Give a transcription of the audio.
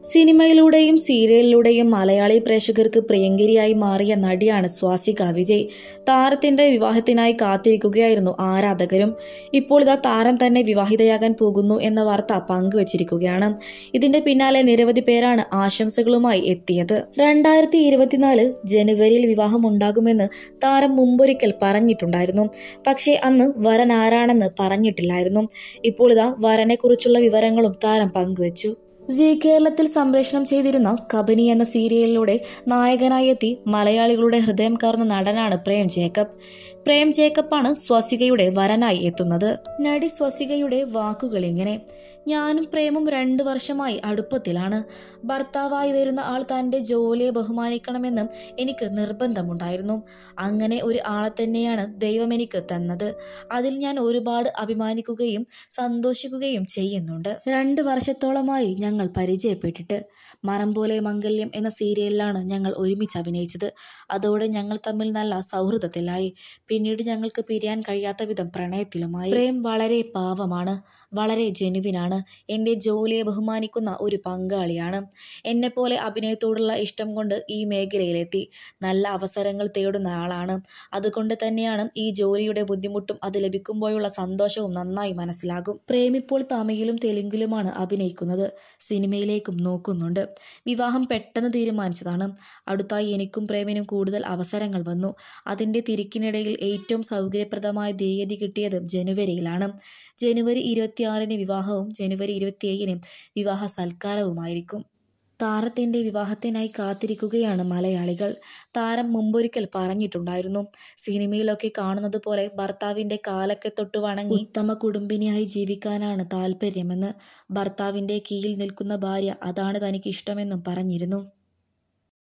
സിനിമയിലൂടെയും സീരിയലിലൂടെയും മലയാളി പ്രേക്ഷകർക്ക് പ്രിയങ്കരിയായി മാറിയ നടിയാണ് സ്വാസിക വിജയ് താരത്തിന്റെ വിവാഹത്തിനായി കാത്തിരിക്കുകയായിരുന്നു ആരാധകരും ഇപ്പോൾ ഇതാ താരം തന്നെ വിവാഹിതയാകാൻ പോകുന്നു എന്ന വാർത്ത പങ്കുവച്ചിരിക്കുകയാണ് ഇതിന്റെ പിന്നാലെ നിരവധി പേരാണ് ആശംസകളുമായി എത്തിയത് രണ്ടായിരത്തി ഇരുപത്തിനാല് ജനുവരിയിൽ വിവാഹമുണ്ടാകുമെന്ന് താരം മുമ്പൊരിക്കൽ പറഞ്ഞിട്ടുണ്ടായിരുന്നു പക്ഷേ അന്ന് വരൻ ആരാണെന്ന് പറഞ്ഞിട്ടില്ലായിരുന്നു ഇപ്പോൾ ഇതാ വരനെക്കുറിച്ചുള്ള വിവരങ്ങളും താരം പങ്കുവച്ചു ജി കേരളത്തിൽ സംപ്രേഷണം ചെയ്തിരുന്ന കബനി എന്ന സീരിയലിലൂടെ നായകനായി എത്തി മലയാളികളുടെ ഹൃദയം കവർന്ന നടനാണ് പ്രേം ജേക്കബ് പ്രേം ജേക്കബാണ് സ്വസികയുടെ വരനായി എത്തുന്നത് നടി സ്വസികയുടെ വാക്കുകൾ ഇങ്ങനെ ഞാനും പ്രേമും രണ്ടു വർഷമായി അടുപ്പത്തിലാണ് ഭർത്താവായി വരുന്ന ആൾ തൻ്റെ ജോലിയെ ബഹുമാനിക്കണമെന്നും എനിക്ക് നിർബന്ധമുണ്ടായിരുന്നു അങ്ങനെ ഒരു ആളെ തന്നെയാണ് ദൈവം എനിക്ക് തന്നത് അതിൽ ഞാൻ ഒരുപാട് അഭിമാനിക്കുകയും സന്തോഷിക്കുകയും ചെയ്യുന്നുണ്ട് രണ്ട് വർഷത്തോളമായി ഞങ്ങൾ പരിചയപ്പെട്ടിട്ട് മരം പോലെ മംഗല്യം എന്ന സീരിയലിലാണ് ഞങ്ങൾ ഒരുമിച്ച് അഭിനയിച്ചത് അതോടെ ഞങ്ങൾ തമ്മിൽ നല്ല സൗഹൃദത്തിലായി പിന്നീട് ഞങ്ങൾക്ക് പിരിയാൻ കഴിയാത്ത വിധം പ്രണയത്തിലുമായി പ്രേം വളരെ പാവമാണ് വളരെ ജെനുവിനാണ് എൻ്റെ ജോലിയെ ബഹുമാനിക്കുന്ന ഒരു പങ്കാളിയാണ് എന്നെപ്പോലെ അഭിനയത്തോടുള്ള ഇഷ്ടം കൊണ്ട് ഈ മേഖലയിലെത്തി നല്ല അവസരങ്ങൾ തേടുന്ന ആളാണ് അതുകൊണ്ട് തന്നെയാണ് ഈ ജോലിയുടെ ബുദ്ധിമുട്ടും അത് ലഭിക്കുമ്പോഴുള്ള സന്തോഷവും നന്നായി മനസ്സിലാകും പ്രേമിപ്പോൾ തമിഴിലും തെലുങ്കിലുമാണ് അഭിനയിക്കുന്നത് സിനിമയിലേക്കും നോക്കുന്നുണ്ട് വിവാഹം പെട്ടെന്ന് തീരുമാനിച്ചതാണ് അടുത്തായി എനിക്കും പ്രേമിനും കൂടുതൽ അവസരങ്ങൾ വന്നു അതിൻ്റെ തിരക്കിനിടയിൽ ഏറ്റവും സൗകര്യപ്രദമായ തീയതി കിട്ടിയത് ജനുവരിയിലാണ് ജനുവരി ഇരുപത്തിയാറിന് വിവാഹവും ജനുവരി ഇരുപത്തിയേഴിന് വിവാഹ സൽക്കാരവുമായിരിക്കും താരത്തിന്റെ വിവാഹത്തിനായി കാത്തിരിക്കുകയാണ് മലയാളികൾ താരം മുമ്പൊരിക്കൽ പറഞ്ഞിട്ടുണ്ടായിരുന്നു സിനിമയിലൊക്കെ കാണുന്നത് പോലെ ഭർത്താവിന്റെ കാലൊക്കെ തൊട്ട് വണങ്ങി ഉത്തമ കുടുംബിനിയായി ജീവിക്കാനാണ് താല്പര്യമെന്ന് ഭർത്താവിന്റെ കീഴിൽ നിൽക്കുന്ന ഭാര്യ അതാണ് തനിക്ക് ഇഷ്ടമെന്നും പറഞ്ഞിരുന്നു